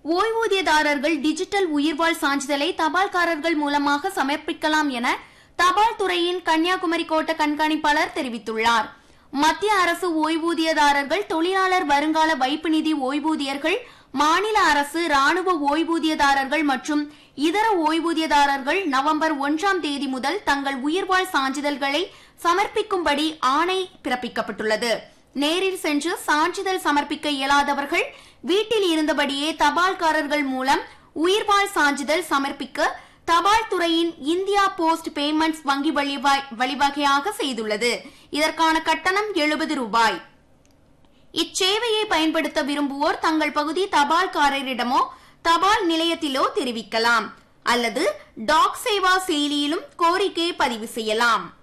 ஓய்வூதியதாரர்கள் digital உயிர்வாழ் சான்றிதழை தபால்காரர்கள் மூலமாக சமர்ப்பிக்கலாம் என தபால் துறையின் கன்னியாகுமரி கோட்ட கண்காணிப்பாளர் தெரிவித்துள்ளார் மத்திய அரசு ஓய்வூதியதாரர்கள் தொழிலாளர் வருங்கால வைப்பு நிதி ஓய்வூதியர்கள் மாநில அரசு ராணுவ ஓய்வூதியதாரர்கள் மற்றும் இதர ஓய்வூதியதாரர்கள் நவம்பர் ஒன்றாம் தேதி முதல் தங்கள் உயிர்வாழ் சான்றிதழ்களை சமர்ப்பிக்கும்படி ஆணை பிறப்பிக்கப்பட்டுள்ளது நேரில் சென்று சான்றிதழ் சமர்ப்பிக்க இயலாதவர்கள் வீட்டில் இருந்தபடியே தபால்காரர்கள் மூலம் உயிர்வாழ் சான்றிதழ் சமர்ப்பிக்க தபால் துறையின் இந்தியா போஸ்ட் பேமெண்ட்ஸ் வங்கி வழிவா- வழிவகையாக செய்துள்ளது இதற்கான கட்டணம் எழுபது ரூபாய் இச்சேவையை பயன்படுத்த விரும்புவோர் தங்கள் பகுதி தபால்காரரிடமோ தபால் நிலையத்திலோ தெரிவிக்கலாம் அல்லது டாக் சேவா செயலியிலும் கோரிக்கை பதிவு செய்யலாம்